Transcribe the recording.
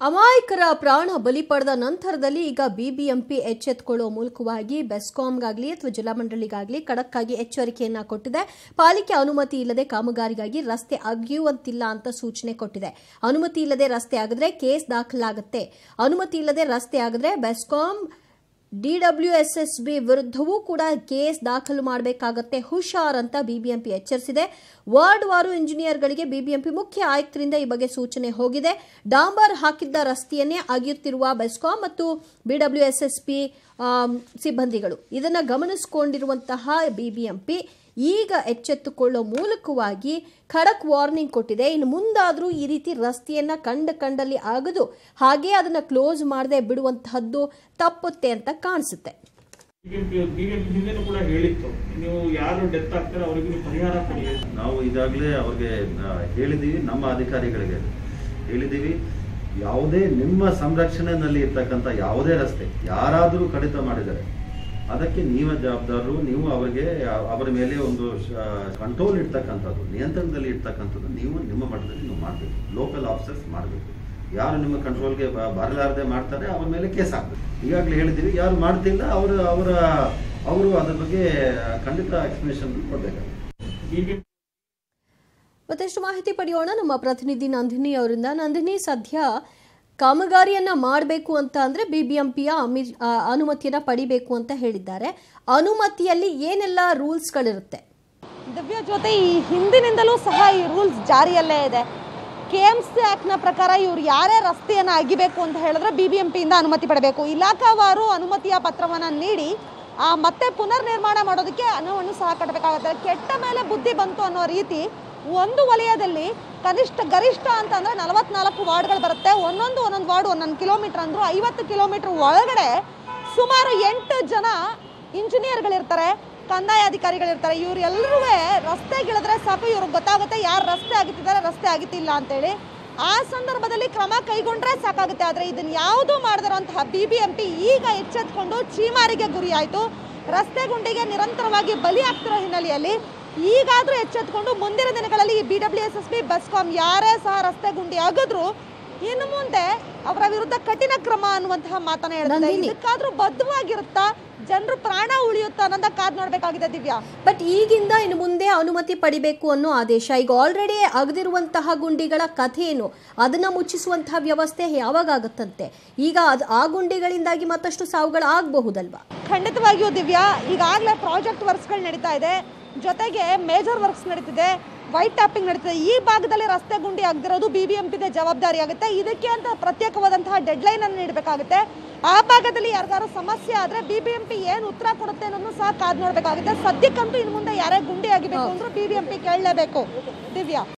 ಅಮಾಯಕರ ಪ್ರಾಣ ಬಲಿ ಪಡೆದ ನಂತರದಲ್ಲಿ ಈಗ ಬಿಬಿಎಂಪಿ ಎಚ್ಚೆತ್ತುಕೊಳ್ಳುವ ಮೂಲಕವಾಗಿ ಬೆಸ್ಕಾಂಗಾಗಲಿ ಅಥವಾ ಜಲಮಂಡಳಿಗಾಗಲಿ ಖಡಕ್ಕಾಗಿ ಎಚ್ಚರಿಕೆಯನ್ನ ಕೊಟ್ಟಿದೆ ಪಾಲಿಕೆ ಅನುಮತಿ ಇಲ್ಲದೆ ಕಾಮಗಾರಿಗಾಗಿ ರಸ್ತೆ ಅಗೆಯುವಂತಿಲ್ಲ ಅಂತ ಸೂಚನೆ ಕೊಟ್ಟಿದೆ ಅನುಮತಿ ಇಲ್ಲದೆ ರಸ್ತೆ ಆಗಿದ್ರೆ ಕೇಸ್ ದಾಖಲಾಗುತ್ತೆ ಅನುಮತಿ ಇಲ್ಲದೆ ರಸ್ತೆ ಆಗಿದ್ರೆ ಬೆಸ್ಕಾಂ ಡಿಡಬ್ಲ್ಯೂಎಸ್ಎಸ್ಬಿ ವಿರುದ್ಧವೂ ಕೂಡ ಕೇಸ್ ದಾಖಲು ಮಾಡಬೇಕಾಗತ್ತೆ ಹುಷಾರ್ ಅಂತ ಬಿಬಿಎಂಪಿ ಎಚ್ಚರಿಸಿದೆ ವಾರ್ಡ್ ವಾರು ಇಂಜಿನಿಯರ್ಗಳಿಗೆ ಬಿಬಿಎಂಪಿ ಮುಖ್ಯ ಆಯುಕ್ತರಿಂದ ಈ ಬಗ್ಗೆ ಸೂಚನೆ ಹೋಗಿದೆ ಡಾಂಬರ್ ಹಾಕಿದ್ದ ರಸ್ತೆಯನ್ನೇ ಅಗೆಯುತ್ತಿರುವ ಬೆಸ್ಕಾಂ ಮತ್ತು ಬಿಡಬ್ಲ್ಯೂಎಸ್ಎಸ್ಪಿ ಸಿಬ್ಬಂದಿಗಳು ಇದನ್ನು ಗಮನಿಸಿಕೊಂಡಿರುವಂತಹ ಬಿಬಿಎಂಪಿ ಈಗ ಎಚ್ಚೆತ್ತುಕೊಳ್ಳೋ ಮೂಲಕವಾಗಿ ಖಡಕ್ ವಾರ್ನಿಂಗ್ ಕೊಟ್ಟಿದೆ ಇನ್ನು ಮುಂದಾದರೂ ಈ ರೀತಿ ರಸ್ತೆಯನ್ನ ಕಂಡ ಕಂಡಲ್ಲಿ ಆಗದು ಹಾಗೆ ಅದನ್ನ ಕ್ಲೋಸ್ ಮಾಡದೆ ಬಿಡುವಂತಹದ್ದು ತಪ್ಪುತ್ತೆ ಅಂತ ಕಾಣಿಸುತ್ತೆ ಬಿಬಿಎಂಪಿ ಬಿಬಿಎಂಪಿ ಹಿಂದೆನೂ ಕೂಡ ಹೇಳಿತ್ತು ನೀವು ಯಾರು ಡೆತ್ ಆಗ್ತಾರೆ ಅವರಿಗೆ ನೀವು ಪರಿಹಾರ ಕೊಡಿ ನಾವು ಈಗಾಗಲೇ ಅವ್ರಿಗೆ ಆ, ಹೇಳಿದ್ದೀವಿ ನಮ್ಮ ಅಧಿಕಾರಿಗಳಿಗೆ ಹೇಳಿದ್ದೀವಿ ಯಾವುದೇ ನಿಮ್ಮ ಸಂರಕ್ಷಣೆಯಲ್ಲಿ ಇರ್ತಕ್ಕಂಥ ಯಾವುದೇ ರಸ್ತೆ ಯಾರಾದರೂ ಕಡಿತ ಮಾಡಿದರೆ ಅದಕ್ಕೆ ನೀವೇ ಜವಾಬ್ದಾರರು ನೀವು ಅವರಿಗೆ ಆ- ಅವರ ಮೇಲೆ ಒಂದು ಕಂಟ್ರೋಲ್ ಇಡ್ತಕ್ಕಂಥದ್ದು ನಿಯಂತ್ರಣದಲ್ಲಿ ಇಡ್ತಕ್ಕಂಥದ್ದು ನೀವು ನಿಮ್ಮ ಮಟ್ಟದಲ್ಲಿ ನೀವು ಮಾಡಬೇಕು ಲೋಕಲ್ ಆಫೀಸರ್ಸ್ ಮಾಡಬೇಕು ಯಾರು ನಿಮ್ಮ ಕಂಟ್ರೋಲ್ಗೆ ಬರಲಾರದೆ ಮಾಡ್ತಾರೆ ಅವ್ರ ಮೇಲೆ ಕೇಸ್ ಹಾಕ್ಬೇಕು ಈಗಾಗಲೇ ಹೇಳಿದ್ದೀವಿ ಯಾರು ಮಾಡ್ತಿಲ್ಲ ಅವರು ಅವರ ಅವರು ಅದ್ರ ಬಗ್ಗೆ ಖಂಡಿತ ಎಕ್ಸ್ಪ್ಲನೇಷನ್ ಕೊಡಬೇಕಾಗುತ್ತೆ ಬಿಬಿಎಂಪಿ ಮತ್ತಷ್ಟು ಮಾಹಿತಿ ಪಡೆಯೋಣ ನಮ್ಮ ಪ್ರತಿನಿಧಿ ನಂದಿನಿ ಅವರಿಂದ ನಂದಿನಿ ಸದ್ಯ ಕಾಮಗಾರಿಯನ್ನ ಮಾಡಬೇಕು ಅಂತ ಅಂದ್ರೆ ಬಿಬಿಎಂಪಿಯ ಅನುಮತಿಯನ್ನ ಪಡಿಬೇಕು ಅಂತ ಹೇಳಿದ್ದಾರೆ ಅನುಮತಿಯಲ್ಲಿ ಏನೆಲ್ಲ ರೂಲ್ಸ್ಗಳಿರುತ್ತೆ ದಿವ್ಯ ಜೊತೆ ಈ ಹಿಂದಿನಿಂದಲೂ ಸಹ ಈ ರೂಲ್ಸ್ ಜಾರಿಯಲ್ಲೇ ಇದೆ ಕೆ ಎಂ ಸಿ ಆ್ಯಕ್ಟ್ನ ಪ್ರಕಾರ ಇವ್ರು ಯಾರೇ ರಸ್ತೆಯನ್ನು ಅಗಿಬೇಕು ಅಂತ ಹೇಳಿದ್ರೆ ಬಿ ಬಿ ಎಂ ಪಿಯಿಂದ ಅನುಮತಿ ಪಡಬೇಕು ಇಲಾಖಾವಾರು ಅನುಮತಿಯ ಪತ್ರವನ್ನು ನೀಡಿ ಆ ಮತ್ತೆ ಪುನರ್ ನಿರ್ಮಾಣ ಮಾಡೋದಕ್ಕೆ ಹಣವನ್ನು ಸಹ ಕಟ್ಟಬೇಕಾಗುತ್ತೆ ಕೆಟ್ಟ ಮೇಲೆ ಬುದ್ಧಿ ಬಂತು ಅನ್ನೋ ರೀತಿ ಒಂದು ವಲಯದಲ್ಲಿ ಕನಿಷ್ಠ ಗರಿಷ್ಠ ಅಂತಂದ್ರೆ ನಲವತ್ನಾಲ್ಕು ವಾರ್ಡ್ಗಳು ಬರುತ್ತೆ ಒಂದೊಂದು ಒಂದೊಂದು ವಾರ್ಡ್ ಒಂದೊಂದು ಕಿಲೋಮೀಟರ್ ಅಂದ್ರು ಐವತ್ತು ಕಿಲೋಮೀಟರ್ ಒಳಗಡೆ ಸುಮಾರು ಎಂಟು ಜನ ಇಂಜಿನಿಯರ್ಗಳಿರ್ತಾರೆ ಕಂದಾಯ ಅಧಿಕಾರಿಗಳಿರ್ತಾರೆ ಇವ್ರು ಎಲ್ಲರೂ ರಸ್ತೆಗಿಳಿದ್ರೆ ಸಾಕು ಇವ್ರಿಗೆ ಗೊತ್ತಾಗುತ್ತೆ ಯಾರು ರಸ್ತೆ ಆಗಿತ್ತಿದ್ದಾರೆ ರಸ್ತೆ ಆಗಿತ್ತಿಲ್ಲ ಅಂತೇಳಿ ಆ ಸಂದರ್ಭದಲ್ಲಿ ಕ್ರಮ ಕೈಗೊಂಡ್ರೆ ಸಾಕಾಗುತ್ತೆ ಆದರೆ ಇದನ್ನ ಯಾವುದೂ ಮಾಡದಿರುವಂತಹ ಬಿ ಬಿ ಎಂ ಪಿ ಈಗ ಎಚ್ಚೆತ್ಕೊಂಡು ಚೀಮಾರಿಗೆ ಗುರಿಯಾಯಿತು ರಸ್ತೆ ಗುಂಡಿಗೆ ನಿರಂತರವಾಗಿ ಬಲಿ ಆಗ್ತಿರೋ ಹಿನ್ನೆಲೆಯಲ್ಲಿ ಈಗಾದರೂ ಎಚ್ಚೆತ್ಕೊಂಡು ಮುಂದಿನ ದಿನಗಳಲ್ಲಿ ಈ B W S S B Bescom ಯಾರೇ ಸಹ ರಸ್ತೆ ಗುಂಡಿ ಆಗಿದ್ರು ಇನ್ನು ಮುಂದೆ ಅವರ ವಿರುದ್ಧ ಕಠಿಣ ಕ್ರಮ ಅನ್ನುವಂತಹ ಮಾತನ್ನ ಹೇಳ್ತಾರೆ ನಂದಿನಿ. ಇದಕ್ಕಾದ್ರೂ ಬದ್ಧವಾಗಿರುತ್ತಾ ಜನರು ಪ್ರಾಣ ಉಳಿಯುತ್ತಾ ಅನ್ನೋದ ಕಾದ್ ನೋಡ್ಬೇಕಾಗಿದೆ ದಿವ್ಯಾ ಬಟ್ ಈಗಿಂದ ಇನ್ನು ಮುಂದೆ ಅನುಮತಿ ಪಡಿಬೇಕು ಅನ್ನೋ ಆದೇಶ ಈಗ ಆಲ್ರೆಡಿ ಆಗದಿರುವಂತಹ ಗುಂಡಿಗಳ ಕಥೆ ಏನು ಅದನ್ನ ಮುಚ್ಚಿಸುವಂತಹ ವ್ಯವಸ್ಥೆ ಯಾವಾಗ ಆಗುತ್ತಂತೆ ಈಗ ಅದು ಆ ಗುಂಡಿಗಳಿಂದಾಗಿ ಮತ್ತಷ್ಟು ಸಾವುಗಳು ಆಗಬಹುದಲ್ವಾ ಖಂಡಿತವಾಗಿಯೂ ದಿವ್ಯಾ ಈಗಾಗಲೇ ಪ್ರಾಜೆಕ್ಟ್ ವರ್ಕ್ಸ್ಗಳು ನಡೀತಾ ಇದೆ ಜೊತೆಗೆ ಮೇಜರ್ ವರ್ಕ್ಸ್ ನಡೀತಿದೆ ವೈಟ್ ಟ್ಯಾಪಿಂಗ್ ನಡೀತಿದೆ ಈ ಭಾಗದಲ್ಲಿ ರಸ್ತೆ ಗುಂಡಿ ಆಗದಿರೋದು ಬಿ ಬಿ ಎಂ ಪಿಗೆ ಜವಾಬ್ದಾರಿ ಆಗುತ್ತೆ ಇದಕ್ಕೆ ಅಂತ ಪ್ರತ್ಯೇಕವಾದಂತಹ ಡೆಡ್ಲೈನ್ ಅನ್ನು ನೀಡಬೇಕಾಗುತ್ತೆ ಆ ಭಾಗದಲ್ಲಿ ಯಾರಿಗಾರು ಸಮಸ್ಯೆ ಆದ್ರೆ ಬಿ ಬಿ ಎಂ ಪಿ ಏನು ಉತ್ತರ ಕೊಡುತ್ತೆ ಅನ್ನೋದನ್ನು ಸಹ ಕಾದ್ ನೋಡ್ಬೇಕಾಗುತ್ತೆ ಸದ್ಯಕ್ಕಂತೂ ಇನ್ನು ಮುಂದೆ ಯಾರೇ ಗುಂಡಿ ಆಗಿಬೇಕು ಅಂದ್ರೂ ಬಿ ಬಿ ಎಂ ಪಿ ಕೇಳಲೇಬೇಕು ದಿವ್ಯಾ